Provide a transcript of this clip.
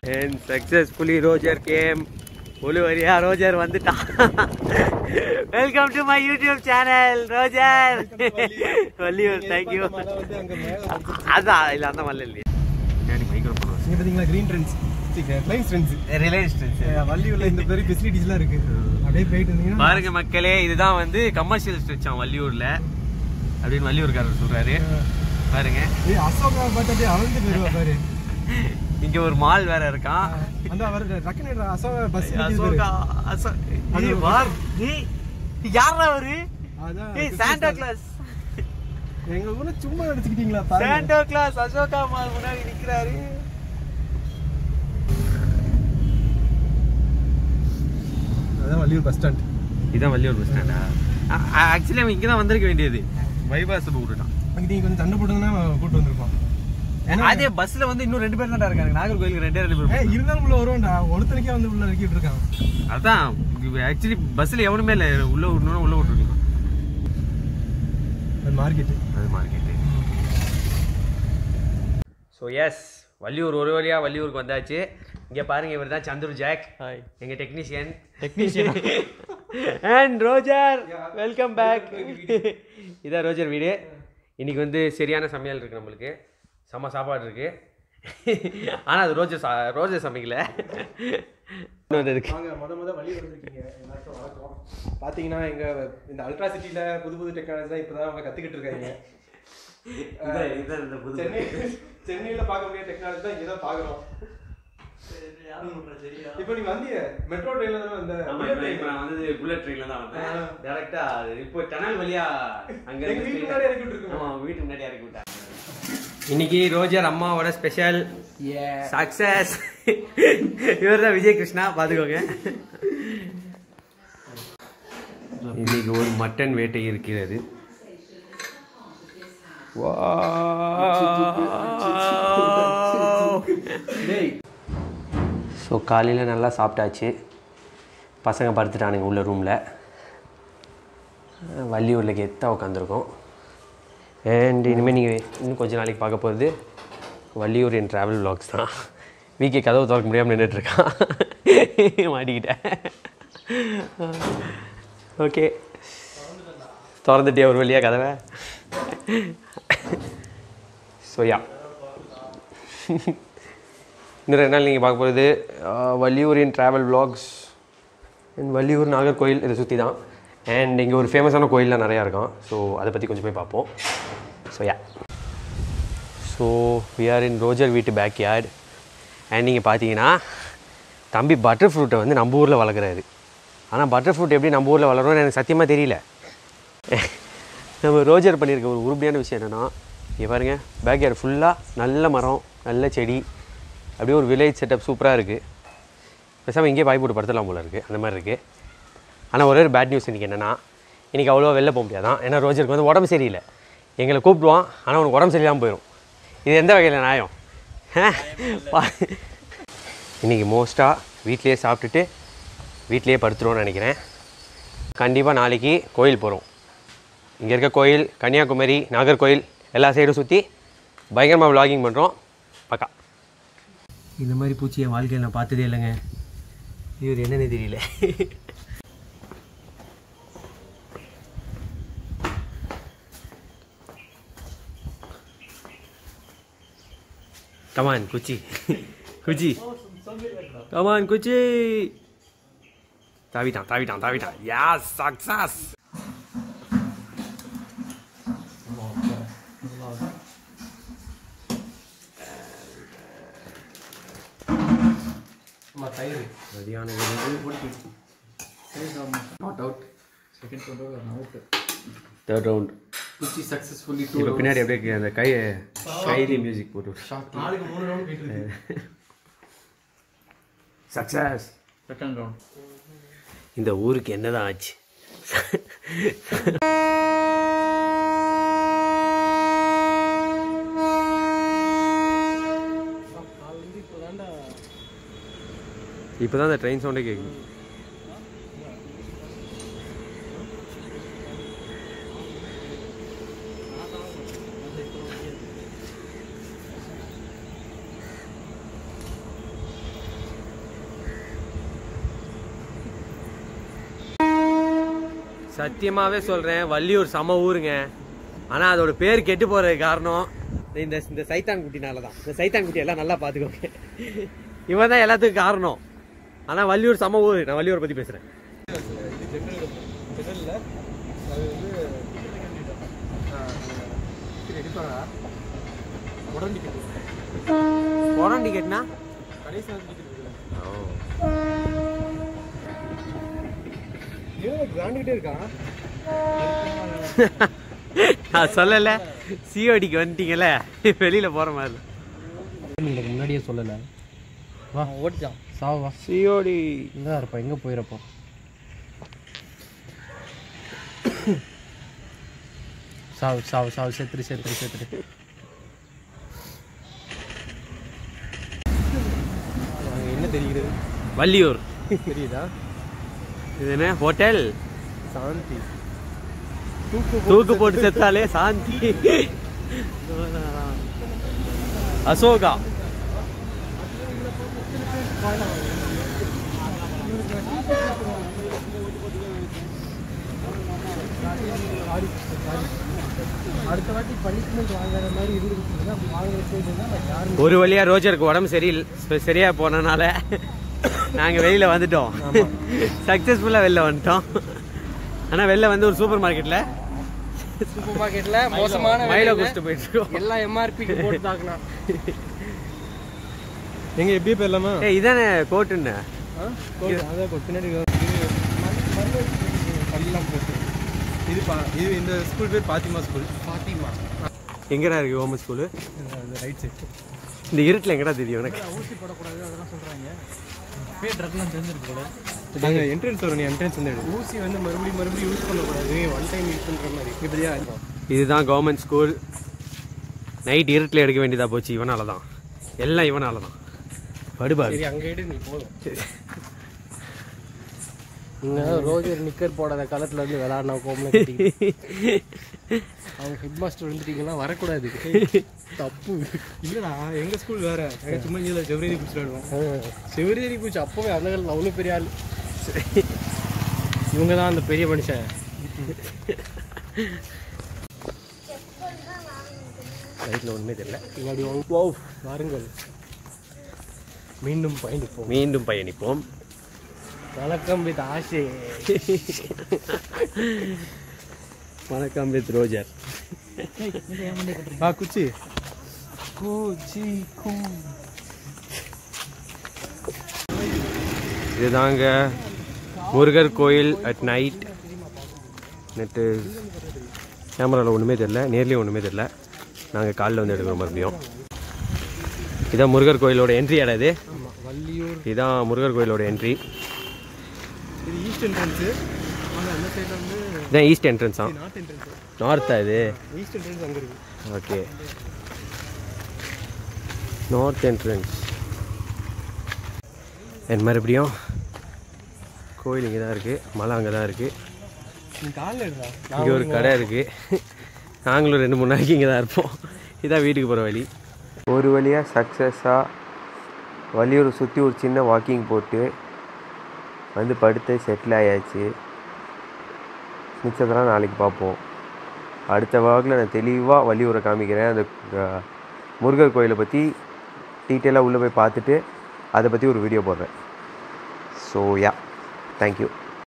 And successfully Roger game ஒலுவரியா Roger வந்துட்டான் welcome to my YouTube channel Roger Valliyoor thank you அதான் இல்லை அந்த மாதிரி இல்லையா மைக்ரோ இங்க பாத்தீங்களா green trends lines trends Reliance வள்ளியூர்ல இந்த பெரிய ஃபெசிலிட்டிஸ்லாம் இருக்கு அப்படியே போயிட்டு இருந்தீங்கன்னா பாருங்க மக்களே இதுதான் வந்து கமர்ஷியல் ஸ்ட்ரெச்சான் வள்ளியூர்ல அப்படின்னு வள்ளியூர்காரர் சொல்றாரு பாருங்க ஏய் அசோகா பார்த்து அப்படியே அளந்து போயிருவா பாரு இங்க ஒரு மால் வேற இருக்கான் அந்த அவர் டக்குனு அசோகா பஸ் அசோகா அசோ அது ஏய், வார் ஏய் யாரா அவரு அதான் ஏய் சாண்டா கிளாஸ் எங்க ஊர்ல சும்மா நடிச்சுக்கிட்டீங்களா பாருங்க சாண்டா கிளாஸ் அசோகா மால் முன்னாடி நிக்கிறாரு அதான் வள்ளியூர் பஸ் ஸ்டாண்ட் இதான் வள்ளியூர் பஸ் ஸ்டாண்டா ஆக்சுவலி அவன் இங்க தான் வந்திருக்க வேண்டியது பைபாஸ் விட்டுட்டான் அங்க நீங்க கொஞ்சம் சண்டை போட்டுங்கன்னா கூட்டு வந்திருப்பான் ஏன்னா அதே பஸ்ல வந்து இன்னும் ரெண்டு பேர் தான் இருக்காங்க நாகர்கோயிலுக்கு ரெண்டே ரெண்டு பேர் ஏய் இருந்தாலும் உள்ள வருவான்டா ஒருத்தனுக்கே வந்து உள்ள இறக்கிட்டு இருக்கான் அதான் ஆக்சுவலி பஸ்ல எவனுமே இல்லை உள்ள விடணும் உள்ள விட்டுருக்கணும் அது மார்க்கெட் அது மார்க்கெட்டு ஸோ எஸ் வள்ளியூர் ஒரு வழியாக வள்ளியூருக்கு வந்தாச்சு இங்கே பாருங்க இவர் தான் சந்துரு ஜாக் ஹாய் எங்கள் technician technician and Roger welcome back இதான் ரோஜர் வீடு இன்னைக்கு வந்து சரியான சமையல் இருக்குது நம்மளுக்கு செம்ம சாப்பாடு இருக்குது ஆனால் அது ரோஜர் சா ரோஜர் சமைக்கல இன்னும் வந்ததுக்கு வாங்க முத முத வழி வந்திருக்கீங்க எல்லாருக்கும் வணக்கம் பாத்தீங்கன்னா எங்க இந்த அல்ட்ரா சிட்டில புது புது டெக்னாலஜி தான் இப்பதான் அவங்க கத்துக்கிட்டு இருக்காங்க சென்னை சென்னையில பார்க்க முடியாத டெக்னாலஜி தான் இங்க தான் பாக்குறோம் இப்போ நீ வந்தீங்க மெட்ரோ ட்ரெயின்ல தானே வந்த bullet train. நான் வந்து புல்லட் ட்ரெயினில் தான் வந்தேன் ஆ. டேரெக்டா இப்போ டனல் வழியா அங்க எங்க வீட்டு முன்னாடி இறக்கி விட்டுருக்கோம் ஆமா வீட்டு முன்னாடி இறக்கி விட்டாங்க இன்னைக்கு ரோஜர் அம்மாவோட ஸ்பெஷல் சக்சஸ் இவர் தான் விஜய் கிருஷ்ணா பாத்துக்கோங்க இன்னைக்கு ஒரு மட்டன் வேட்டை இருக்கிறது ஸோ காலையில் நல்லா சாப்பிட்டாச்சு பசங்க படுத்துட்டானுங்க உள்ள ரூமில் வள்ளியூரில் கெத்தாக உட்காந்துருக்கோம் அண்ட் இனிமேல் நீங்கள் இன்னும் கொஞ்ச நாளைக்கு பார்க்க போகிறது வள்ளியூர் என் ட்ராவல் vlogs தான் வீக்கே கதவு திறக்க முடியாமல் நின்றுட்டுருக்கான் மாட்டிக்கிட்டேன் ஓகே திறந்துட்டே ஒரு வழியாக கதவை ஸோ யா இன்னும் ரெண்டு நாள் நீங்கள் பார்க்க போகிறது வள்ளியூரின் travel vlogs and Valliyoor Nagercoil இதை சுற்றி தான் அண்ட் இங்கே ஒரு ஃபேமஸான கோயில்லாம் நிறையா இருக்கும் ஸோ அதை பற்றி கொஞ்சம் போய் பார்ப்போம் so yeah so we are in Roger வீட்டு பேக் யார்டு அண்ட் நீங்கள் பார்த்தீங்கன்னா தம்பி பட்டர் ஃப்ரூட்டை வந்து நம்ம ஊரில் வளர்க்குறாரு ஆனால் பட்டர் ஃப்ரூட் எப்படி நம்ம ஊரில் வளரும்னு எனக்கு சத்தியமாக தெரியல நம்ம ரோஜர் பண்ணியிருக்க ஒரு உருப்படியான விஷயம் என்னென்னா இங்கே பாருங்கள் பேக் யார்டு ஃபுல்லாக நல்ல மரம் நல்ல செடி அப்படியே ஒரு வில்லேஜ் செட்டப் சூப்பராக இருக்குது பேசாமல் இங்கேயே பாய் போட்டு படுத்தலாம் போல இருக்குது அந்த மாதிரி இருக்குது ஆனால் ஒரே ஒரு பேட் நியூஸ் இன்றைக்கி என்னென்னா இன்றைக்கி அவ்வளோவா வெளில போக முடியாதான் ஏன்னா ரோஜருக்கு வந்து உடம்பு சரியில்லை எங்களை கூப்பிடுவான் ஆனால் உனக்கு உடம்பு சரியில்லாமல் போயிடும் இது எந்த வகையில் நியாயம் இன்றைக்கி மோஸ்ட்டாக வீட்லேயே சாப்பிட்டுட்டு வீட்லேயே படுத்துருவோம்னு நினைக்கிறேன் கண்டிப்பாக நாளைக்கு கோயில் போகிறோம் இங்கே இருக்க கோயில் கன்னியாகுமரி நாகர்கோயில் எல்லா சைடும் சுற்றி பயங்கரமாக vlogging பண்ணுறோம் பக்கா இந்த மாதிரி பூச்சி என் வாழ்க்கையில் நான் பார்த்ததே இல்லைங்க இவர் என்னன்னு தெரியல கமான் குச்சி குச்சி கமான் குச்சி தாவிட்டான் தாவிட்டான் தாவிட்டான் யா சக்சஸ் ஆமா தயிர் சரியான knot out second round out third round குச்சி சக்சஸ்ஃபுல்லி இப்போ பின்னாடி அப்படியே அந்த கை கைலி மியூசிக் போட்டு நாளைக்கு மூணு ரவுண்ட் போயிட்டு இருக்கு சக்சஸ் செகண்ட் ரவுண்ட் இந்த ஊருக்கு என்னதான் ஆச்சு இப்போதான் அந்த ட்ரெயின் சவுண்டே கேட்குது சத்தியமாகவே சொல்கிறேன் வள்ளியூர் செம ஊருங்க ஆனால் அதோட பேர் கெட்டு போகிறதுக்கு காரணம் இந்த இந்த சைத்தான் குட்டினால தான் இந்த சைத்தான் குட்டி எல்லாம் நல்லா பார்த்துக்கோங்க இவன் தான் எல்லாத்துக்கும் காரணம் ஆனால் வள்ளியூர் செம ஊர் நான் வள்ளியூரை பற்றி பேசுகிறேன் இது ஜெனரல் ஜெனரலில் அது வந்து டிக்கெட் எடுப்பாங்களா உடனே டிக்கெட் உரம் டிக்கெட்னா கடைசி நேரத்தில் டிக்கெட் இருக்குல்ல ஏன் கிராண்டுகிட்டே இருக்கான் நான் சொல்லலை சிஓடிக்கு வந்துட்டீங்கல்ல வெளியில் போகிற மாதிரி எனக்கு முன்னாடியே சொல்லலை வா ஓடிச்சான் சாவா வா சிஓடி இங்கே தான் இருப்பா எங்கே போயிடப்போ சாவு சாவு சாவு செத்துரு செத்துரு செத்துரு என்ன தெரிகிறது வள்ளியூர் தெரியுதா இது என்ன ஹோட்டல் சாந்தி தூக்கு போட்டு செத்தாலே சாந்தி அசோகா அடுத்த வாட்டி பனிஷ்மெண்ட் வாங்குற மாதிரி இருந்துச்சுன்னா வாங்குற ஸ்டேஜ் நான் யாரும் ஒரு வழியா ரோஜருக்கு உடம்பு சரி சரியா போனனால நாங்க வெளியில வந்துட்டோம் சக்சஸ்ஃபுல்லா வெளில வந்துட்டோம் ஆனா வெளில வந்து ஒரு சூப்பர் மார்க்கெட்ல சூப்பர் மார்க்கெட்ல மோசமான மைலோ விலையில குடிச்சிட்டு போயிட்டு இருக்கோம் எல்லாம் எம்ஆர்பிக்கு போட்டு தாக்கணும் எங்க எப்படியே போயிடலாமா ஏய் இதானே கோட்டுன்னு அதான் கொ- பின்னாடி பல்லாம் போட்டு இது பா இது இந்த ஸ்கூல் பேர் பாத்திமா ஸ்கூல் பாத்திமா எங்கடா இருக்கு ஹோம் ஸ்கூலு ரைட் சைடு இந்த இருட்டில் எங்கடா தெரியும் எனக்கு ஊசி போடக்கூடாது அதெல்லாம் சொல்றாங்க பேர் ட்ரக்லாம் தெரிஞ்சிருக்கு போல அங்கே என்ட்ரன்ஸ் வரும் நீ என்ட்ரன்ஸ் வந்து எடு. ஊசி வந்து மறுபடியும் மறுபடியும் யூஸ் பண்ணக்கூடாது ஒன் டைம் யூஸ் பண்ணுற மாதிரி இப்படியா இருக்கும் இதுதான் கவர்மெண்ட் ஸ்கூல் நைட் இருட்டில் எடுக்க வேண்டியதா போச்சு இவனால தான் எல்லாம் இவனால தான் படுபாரு சரி அங்கே எடு நீ போதும் இங்க ரோஜர் நிக்கர் போடாத காலத்துல இருந்து விளையாடினா கோமல அவங்க ஹெட் மாஸ்டர் வந்துட்டீங்கன்னா வரக்கூடாது தப்பு இல்லடா எங்க ஸ்கூல் வேற நாங்க சும்மா இதில் ஜெவரேதி குடிச்சு விளையாடுவோம் சிவரேரி பூச்சி அப்பவே அந்த காலத்தில் அவ்வளோ பெரிய ஆள் இவங்க தான் அந்த பெரிய மனுஷன் நைட்டில் ஒன்றுமே தெரியல பின்னாடி வாங்க போ வாருங்கள் மீண்டும் பயணிப்போம் மீண்டும் பயணிப்போம் வணக்கம் வித் ஆசை வணக்கம் வித் ரோஜர் ஆ குச்சி இதுதாங்க முருகர் கோயில் அட் நைட் நெட்டு கேமராவில் ஒன்றுமே தெரில நேர்லேயும் ஒன்றுமே தெரில நாங்கள் காலைல வந்து எடுக்கிறோம் மறுபடியும் இதான் முருகர் கோயிலோட என்ட்ரி இடம் இது வள்ளியூர் இதான் முருகர் கோயிலோட என்ட்ரி இது ஈஸ்ட் என்ட்ரன்ஸு ஆனால் அந்த சைடில் வந்து இதான் ஈஸ்ட் என்ட்ரன்ஸ் தான் நார்த் என்ட்ரன்ஸ் நார்த்தா இது ஈஸ்ட் என்ட்ரன்ஸ் அங்கே இருக்கு ஓகே நார்த் என்ட்ரன்ஸ் என் மறுபடியும் கோயில் இங்கே தான் இருக்குது மலை அங்கே தான் இருக்குது நீ காலில் எடுறா இங்கே ஒரு கடை இருக்குது நாங்களும் ரெண்டு மூணு நாளைக்கு இங்கே தான் இருப்போம் இதான் வீட்டுக்கு போகிற வழி ஒரு வழியாக சக்ஸஸாக வழியூர் சுற்றி ஒரு சின்ன வாக்கிங் போட்டு வந்து படுத்து செட்டில் ஆயாச்சு மிச்சதெல்லாம் நாளைக்கு பார்ப்போம் அடுத்த வாக்கில் நான் தெளிவாக வள்ளியூரை காமிக்கிறேன் அந்த அஹ், முருகர் கோயிலை பற்றி டீட்டெயிலாக உள்ளே போய் பார்த்துட்டு அதை பற்றி ஒரு வீடியோ போடுறேன் ஸோ யா தேங்க்யூ